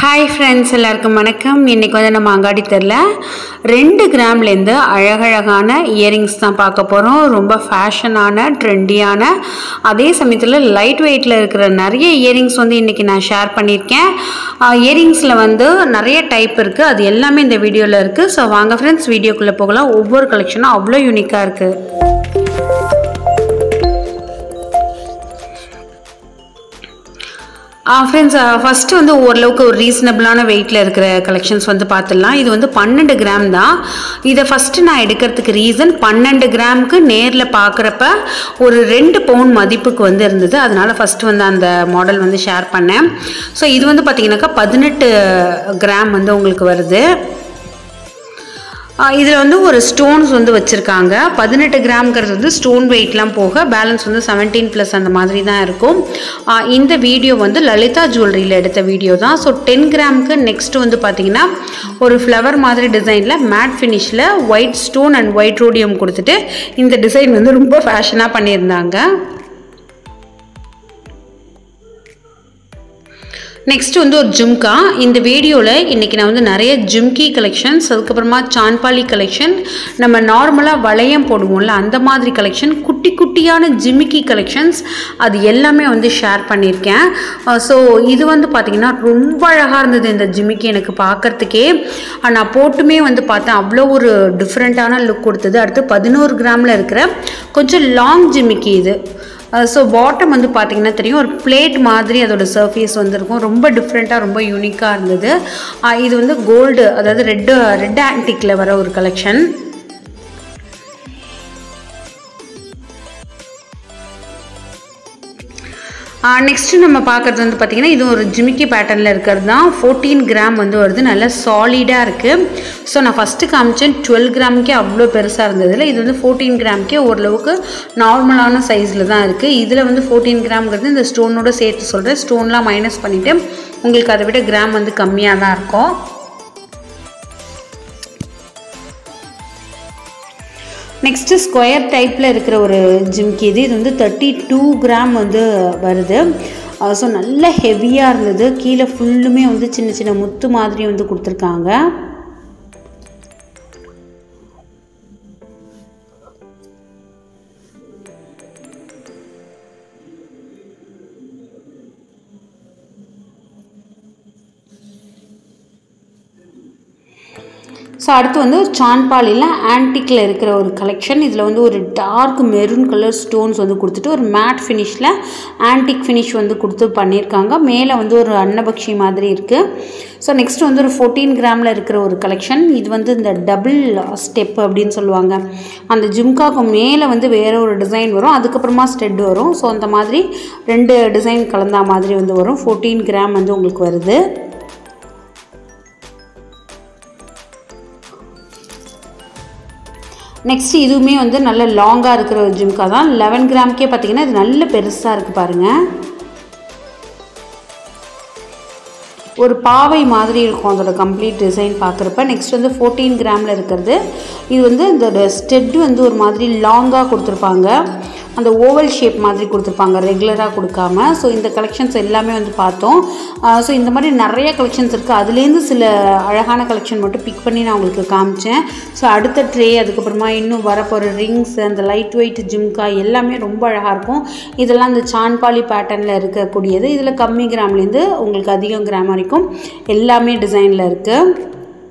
hi friends எல்லாருக்கும் வணக்கம் இன்றைக்கி வந்து நம்ம அங்காடி தெருல ரெண்டு கிராம்லேருந்து அழகழகான இயரிங்ஸ் தான் பார்க்க போகிறோம் ரொம்ப ஃபேஷனான ட்ரெண்டியான அதே சமயத்தில் லைட் வெயிட்டில் இருக்கிற நிறைய இயரிங்ஸ் வந்து இன்றைக்கி நான் ஷேர் பண்ணியிருக்கேன் இயரிங்ஸில் வந்து நிறைய டைப் இருக்குது அது எல்லாமே இந்த வீடியோவில் இருக்குது ஸோ வாங்க ஃப்ரெண்ட்ஸ் வீடியோக்குள்ளே போகலாம் ஒவ்வொரு கலெக்ஷனும் அவ்வளோ யூனிக்காக இருக்குது ஃப்ரெண்ட்ஸ் ஃபஸ்ட்டு வந்து ஓரளவுக்கு ஒரு ரீசனபிளான வெயிட்டில் இருக்கிற கலெக்ஷன்ஸ் வந்து பார்த்துடலாம் இது வந்து பன்னெண்டு கிராம் தான் இதை ஃபஸ்ட்டு நான் எடுக்கிறதுக்கு ரீசன் பன்னெண்டு கிராமுக்கு நேரில் பார்க்குறப்ப ஒரு ரெண்டு பவுன் மதிப்புக்கு வந்து இருந்தது அதனால் ஃபஸ்ட்டு வந்து அந்த மாடல் வந்து ஷேர் பண்ணேன் ஸோ இது வந்து பார்த்திங்கனாக்கா பதினெட்டு கிராம் வந்து உங்களுக்கு வருது இதில் வந்து ஒரு ஸ்டோன்ஸ் வந்து வச்சுருக்காங்க பதினெட்டு கிராம்ங்கிறது வந்து ஸ்டோன் வெயிட்லாம் போக பேலன்ஸ் வந்து செவன்டீன் ப்ளஸ் அந்த மாதிரி தான் இருக்கும் இந்த வீடியோ வந்து லலிதா ஜுவல்லரியில் எடுத்த வீடியோ தான் ஸோ டென் கிராமுக்கு நெக்ஸ்ட் வந்து பார்த்திங்கன்னா ஒரு ஃப்ளவர் மாதிரி டிசைனில் மேட் ஃபினிஷில் white stone and white rhodium கொடுத்துட்டு இந்த டிசைன் வந்து ரொம்ப ஃபேஷனாக பண்ணியிருந்தாங்க நெக்ஸ்ட் வந்து ஒரு ஜும்கா இந்த வீடியோவில் இன்றைக்கி நான் வந்து நிறைய ஜும்கி கலெக்ஷன்ஸ் அதுக்கப்புறமா சான்பாலி கலெக்ஷன் நம்ம நார்மலாக வளையம் போடுவோம்ல அந்த மாதிரி கலெக்ஷன் குட்டி குட்டியான ஜிமிக்கி கலெக்ஷன்ஸ் அது எல்லாமே வந்து ஷேர் பண்ணியிருக்கேன் ஸோ இது வந்து பார்த்திங்கன்னா ரொம்ப அழகாக இருந்தது இந்த ஜிமிக்கி எனக்கு பார்க்குறதுக்கே நான் போட்டுமே வந்து பார்த்தேன் அவ்வளோ ஒரு டிஃப்ரெண்ட்டான லுக் கொடுத்தது அடுத்து பதினோரு கிராமில் இருக்கிற கொஞ்சம் லாங் ஜிமிக்கி இது ஸோ பாட்டம் வந்து பார்த்திங்கன்னா தெரியும் ஒரு பிளேட் மாதிரி அதோட சர்ஃபேஸ் வந்துருக்கும் ரொம்ப டிஃப்ரெண்ட்டாக ரொம்ப யூனிக்காக இருந்தது இது வந்து கோல்டு அதாவது ரெட்டு ரெட் ஆன்டிக்கில் வர ஒரு கலெக்ஷன் நெக்ஸ்ட்டு நம்ம பார்க்குறது வந்து பார்த்திங்கன்னா இது ஒரு ஜிமிக்கி பேட்டர்னில் இருக்கிறது தான் ஃபோர்டீன் கிராம் வந்து வருது நல்லா சாலிடாக இருக்குது ஸோ நான் ஃபஸ்ட்டு காமிச்சேன் டுவெல் கிராமுக்கே அவ்வளோ பெருசாக இருந்ததில்ல இது வந்து ஃபோர்டீன் கிராமுக்கே ஓரளவுக்கு நார்மலான சைஸில் தான் இருக்குது இதில் வந்து ஃபோர்டீன் கிராம்ங்கிறது இந்த ஸ்டோனோட சேர்த்து சொல்கிறேன் ஸ்டோன்லாம் மைனஸ் பண்ணிவிட்டு உங்களுக்கு அதை விட கிராம் வந்து கம்மியாக தான் இருக்கும் நெக்ஸ்ட்டு ஸ்கொயர் டைப்பில் இருக்கிற ஒரு ஜிம்கி இது இது வந்து தேர்ட்டி டூ கிராம் வந்து வருது ஸோ நல்ல ஹெவியாக இருந்தது கீழே ஃபுல்லுமே வந்து சின்ன சின்ன முத்து மாதிரி வந்து கொடுத்துருக்காங்க ஸோ அடுத்து வந்து ஒரு சான்பாலியில் ஆன்டிக்கில் இருக்கிற ஒரு கலெக்ஷன் இதில் வந்து ஒரு டார்க் மெரூன் கலர் ஸ்டோன்ஸ் வந்து கொடுத்துட்டு ஒரு மேட் ஃபினிஷில் ஆன்டிக் ஃபினிஷ் வந்து கொடுத்து பண்ணியிருக்காங்க மேலே வந்து ஒரு அன்னபக்ஷி மாதிரி இருக்குது ஸோ நெக்ஸ்ட் வந்து ஒரு ஃபோர்டீன் கிராமில் இருக்கிற ஒரு கலெக்ஷன் இது வந்து இந்த டபுள் ஸ்டெப் அப்படின்னு சொல்லுவாங்க அந்த ஜும்காக்கு மேலே வந்து வேறு ஒரு டிசைன் வரும் அதுக்கப்புறமா ஸ்டெட் வரும் ஸோ அந்த மாதிரி ரெண்டு டிசைன் கலந்தா மாதிரி வந்து வரும் ஃபோர்டீன் கிராம் வந்து உங்களுக்கு வருது நெக்ஸ்ட் இதுவுமே வந்து நல்ல லாங்காக இருக்கிற ஒரு ஜிம்கா தான் லெவன் கிராம்க்கே பார்த்தீங்கன்னா இது நல்ல பெருசாக இருக்குது பாருங்கள் ஒரு பாவை மாதிரி இருக்கும் அதோட கம்ப்ளீட் டிசைன் பார்க்குறப்ப நெக்ஸ்ட் வந்து ஃபோர்டீன் கிராமில் இருக்கிறது இது வந்து இதோட ஸ்டெட் வந்து ஒரு மாதிரி லாங்காக கொடுத்துருப்பாங்க அந்த ஓவல் ஷேப் மாதிரி கொடுத்துருப்பாங்க ரெகுலராக கொடுக்காம ஸோ இந்த கலெக்ஷன்ஸ் எல்லாமே வந்து பார்த்தோம் ஸோ இந்த மாதிரி நிறைய கலெக்ஷன்ஸ் இருக்குது அதுலேருந்து சில அழகான கலெக்ஷன் மட்டும் பிக் பண்ணி நான் உங்களுக்கு காமிச்சேன் ஸோ அடுத்த ட்ரே அதுக்கப்புறமா இன்னும் வரப்போகிற ரிங்ஸ் அந்த லைட் வெயிட் ஜிம்கா எல்லாமே ரொம்ப அழகாக இருக்கும் இதெல்லாம் இந்த சான்பாலி பேட்டர்னில் இருக்கக்கூடியது இதில் கம்மி கிராம்லேருந்து உங்களுக்கு அதிகம் கிராம் வரைக்கும் எல்லாமே டிசைனில் இருக்குது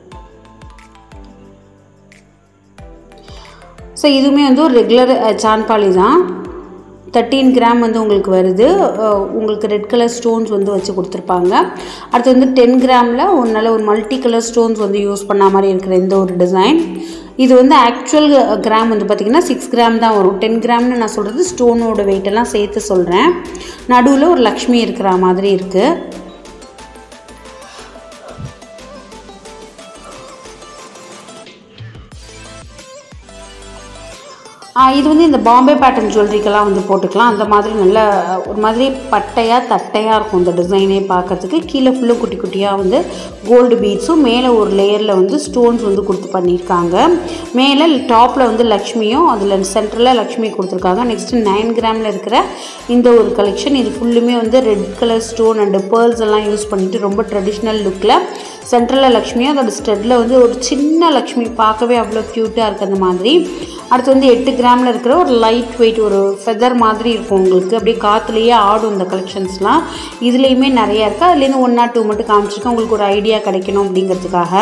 ஸோ இதுவுமே வந்து ஒரு ரெகுலர் சான்பாலி தான் தேர்ட்டீன் கிராம் வந்து உங்களுக்கு வருது உங்களுக்கு ரெட் கலர் ஸ்டோன்ஸ் வந்து வச்சு கொடுத்துருப்பாங்க அடுத்து வந்து டென் கிராமில் ஒரு நல்ல ஒரு மல்டி கலர் ஸ்டோன்ஸ் வந்து யூஸ் பண்ண மாதிரி இருக்கிற இந்த ஒரு டிசைன் இது வந்து ஆக்சுவல் கிராம் வந்து பார்த்திங்கன்னா சிக்ஸ் கிராம் தான் வரும் டென் கிராம்னு நான் சொல்கிறது ஸ்டோனோட வெயிட்டெல்லாம் சேர்த்து சொல்கிறேன் நடுவில் ஒரு லக்ஷ்மி இருக்கிற மாதிரி இருக்குது ஆ, இது வந்து இந்த பாம்பே பேட்டர்ன் ஜுவல்லரிக்கெல்லாம் வந்து போட்டுக்கலாம் அந்த மாதிரி நல்ல ஒரு மாதிரி பட்டையாக தட்டையாக இருக்கும் இந்த டிசைனே பார்க்கறதுக்கு கீழே ஃபுல்லும் குட்டி குட்டியாக வந்து கோல்டு பீட்ஸும் மேலே ஒரு லேயரில் வந்து ஸ்டோன்ஸ் வந்து கொடுத்து பண்ணியிருக்காங்க மேலே டாப்பில் வந்து லக்ஷ்மியும் அதில் சென்டரில் லக்ஷ்மி கொடுத்துருக்காங்க நெக்ஸ்ட்டு நைன் கிராமில் இருக்கிற இந்த ஒரு கலெக்ஷன் இது ஃபுல்லுமே வந்து red colour stone and pearls எல்லாம் யூஸ் பண்ணிட்டு ரொம்ப ட்ரெடிஷ்னல் லுக்கில் சென்ட்ரலில் லக்ஷ்மியும் அதோட ஸ்டெட்டில் வந்து ஒரு சின்ன லக்ஷ்மி பார்க்கவே அவ்வளோ க்யூட்டாக இருக்குது அந்த மாதிரி அடுத்து வந்து எட்டு கிராமில் இருக்கிற ஒரு லைட் வெயிட் ஒரு ஃபெதர் மாதிரி இருக்கும் உங்களுக்கு அப்படியே காற்றுலேயே ஆடும் இந்த கலெக்ஷன்ஸ்லாம் இதுலேயுமே நிறையா இருக்குது அதுலேருந்து ஒன் ஆர் டூ மட்டும் காமிச்சிருக்கேன் உங்களுக்கு ஒரு ஐடியா கிடைக்கணும் அப்படிங்கிறதுக்காக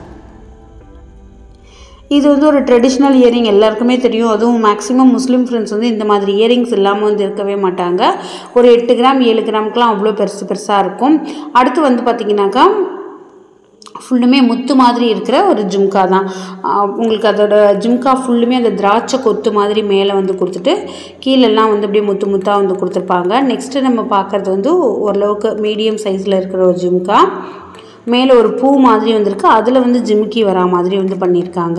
இது வந்து ஒரு ட்ரெடிஷ்னல் இயரிங் எல்லாருக்குமே தெரியும் அதுவும் மேக்ஸிமம் முஸ்லீம் ஃப்ரெண்ட்ஸ் வந்து இந்த மாதிரி இயரிங்ஸ் இல்லாமல் வந்து இருக்கவே மாட்டாங்க ஒரு எட்டு கிராம் ஏழு கிராமுக்கெலாம் அவ்வளோ பெருசு பெருசாக இருக்கும் அடுத்து வந்து பார்த்திங்கனாக்கா ஃபுல்லுமே முத்து மாதிரி இருக்கிற ஒரு ஜும்கா தான் ஆஹ் உங்களுக்கு அதோட ஜும்கா ஃபுல்லுமே அந்த திராட்சை கொத்து மாதிரி மேலே வந்து கொடுத்துட்டு கீழெல்லாம் வந்து அப்படியே முத்து முத்தாக வந்து கொடுத்துருப்பாங்க நெக்ஸ்ட்டு நம்ம பார்க்குறது வந்து ஓரளவுக்கு மீடியம் சைஸில் இருக்கிற ஒரு ஜும்கா மேலே ஒரு பூ மாதிரி வந்திருக்கு அதில் வந்து ஜிம்கி வரா மாதிரி வந்து பண்ணியிருக்காங்க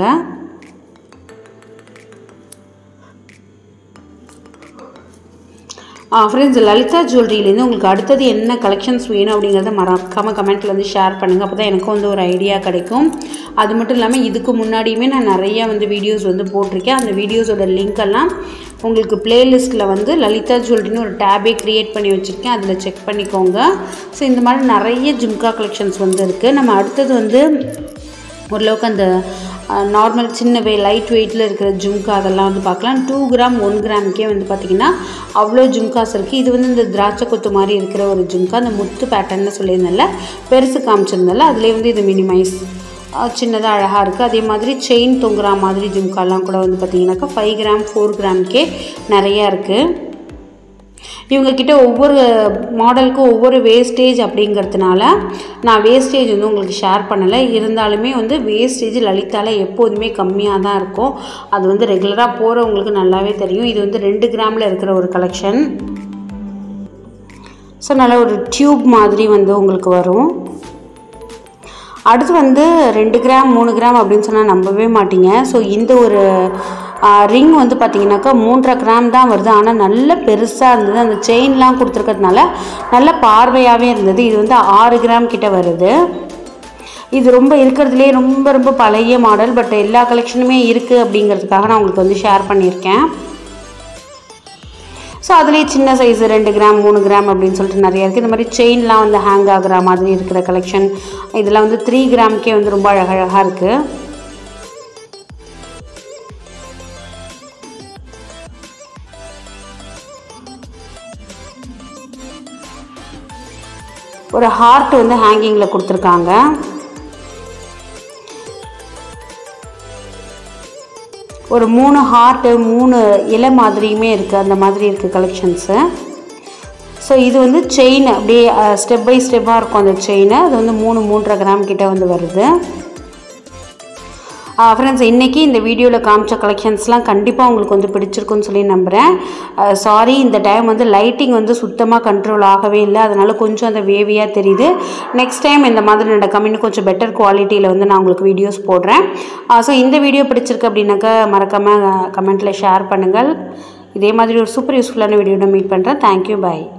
ஃப்ரெண்ட்ஸ் லலிதா ஜுவல்லரியிலேருந்து உங்களுக்கு அடுத்தது என்ன கலெக்ஷன்ஸ் வேணும் அப்படிங்கிறத மறக்காமல் கமெண்ட்டில் வந்து ஷேர் பண்ணுங்கள் அப்போ தான் எனக்கும் வந்து ஒரு ஐடியா கிடைக்கும் அது மட்டும் இல்லாமல் இதுக்கு முன்னாடியுமே நான் நிறைய வந்து வீடியோஸ் வந்து போட்டிருக்கேன் அந்த வீடியோஸோட லிங்க் எல்லாம் உங்களுக்கு பிளேலிஸ்ட்டில் வந்து லலிதா ஜுவல்லரின்னு ஒரு டேபே க்ரியேட் பண்ணி வச்சுருக்கேன் அதில் செக் பண்ணிக்கோங்க ஸோ இந்த மாதிரி நிறைய ஜும்கா கலெக்ஷன்ஸ் வந்து இருக்குது நம்ம அடுத்தது வந்து ஓரளவுக்கு அந்த நார்மல் சின்ன வே லைட் வெயிட்டில் இருக்கிற ஜும்கா அதெல்லாம் வந்து பார்க்கலாம் டூ கிராம் ஒன் கிராமுக்கே வந்து பார்த்திங்கன்னா அவ்வளோ ஜும்காஸ் இருக்குது இது வந்து இந்த திராட்சை கொத்து மாதிரி இருக்கிற ஒரு ஜும்கா அந்த முத்து பேட்டர்ன்னு சொல்லியிருந்தேன்ல பெருசு காமிச்சிருந்தேன்ல அதுலேயே வந்து இது மினிமைஸ் சின்னதாக அழகாக இருக்குது அதே மாதிரி செயின் தொங்குற மாதிரி ஜும்காலாம் கூட வந்து பார்த்திங்கனாக்கா ஃபைவ் கிராம் ஃபோர் கிராம்க்கே நிறையா இருக்குது இவங்கக்கிட்ட ஒவ்வொரு மாடலுக்கும் ஒவ்வொரு வேஸ்டேஜ் அப்படிங்கிறதுனால நான் வேஸ்டேஜ் வந்து உங்களுக்கு ஷேர் பண்ணலை இருந்தாலுமே வந்து வேஸ்டேஜ் லலிதாவில் எப்போதுமே கம்மியாக தான் இருக்கும் அது வந்து ரெகுலராக போகிறவங்களுக்கு நல்லாவே தெரியும் இது வந்து ரெண்டு கிராமில் இருக்கிற ஒரு கலெக்ஷன் ஸோ நல்ல ஒரு டியூப் மாதிரி வந்து உங்களுக்கு வரும் அடுத்து வந்து ரெண்டு கிராம் மூணு கிராம் அப்படின்னு சொன்னால் நம்பவே மாட்டீங்க ஸோ இந்த ஒரு ரிங் வந்து பார்த்தீங்கன்னாக்கா மூன்றரை கிராம் தான் வருது ஆனால் நல்ல பெருசாக இருந்தது அந்த செயின்லாம் கொடுத்துருக்கிறதுனால நல்ல பார்வையாகவே இருந்தது இது வந்து ஆறு கிராம் கிட்ட வருது இது ரொம்ப இருக்கிறதுலே ரொம்ப ரொம்ப பழைய மாடல் பட் எல்லா கலெக்ஷனுமே இருக்குது அப்படிங்கிறதுக்காக நான் உங்களுக்கு வந்து ஷேர் பண்ணியிருக்கேன் ஸோ அதுலேயே சின்ன சைஸ் ரெண்டு கிராம் மூணு கிராம் அப்படின்னு சொல்லிட்டு நிறைய இருக்குது இந்த மாதிரி செயின்லாம் வந்து ஹேங் ஆகுற மாதிரி இருக்கிற கலெக்ஷன் இதெல்லாம் வந்து த்ரீ கிராம்க்கே வந்து ரொம்ப அழகழகாக இருக்குது ஒரு ஹார்ட் வந்து ஹேங்கிங்கில் கொடுத்துருக்காங்க ஒரு மூணு ஹார்ட்டு மூணு இலை மாதிரியுமே இருக்குது அந்த மாதிரி இருக்குது கலெக்ஷன்ஸு ஸோ இது வந்து செயின் அப்படியே ஸ்டெப் பை ஸ்டெப்பாக இருக்கும் அந்த செயின் அது வந்து மூணு மூன்றரை கிராம் கிட்ட வந்து வருது ஃப்ரெண்ட்ஸ் இன்றைக்கி இந்த வீடியோவில் காமிச்ச கலெக்ஷன்ஸ்லாம் கண்டிப்பாக உங்களுக்கு வந்து பிடிச்சிருக்குன்னு சொல்லி நம்புகிறேன் சாரி இந்த டைம் வந்து லைட்டிங் வந்து சுத்தமாக கண்ட்ரோல் ஆகவே இல்லை அதனால் கொஞ்சம் அந்த வேவியாக தெரியுது நெக்ஸ்ட் டைம் இந்த மாதிரி நடக்கும் இன்னும் கொஞ்சம் பெட்டர் குவாலிட்டியில் வந்து நான் உங்களுக்கு வீடியோஸ் போடுறேன் ஸோ இந்த வீடியோ பிடிச்சிருக்கு அப்படின்னாக்கா மறக்காமல் கமெண்ட்டில் ஷேர் பண்ணுங்கள் இதே மாதிரி ஒரு சூப்பர் யூஸ்ஃபுல்லான வீடியோட மீட் பண்ணுறேன் தேங்க்யூ பாய்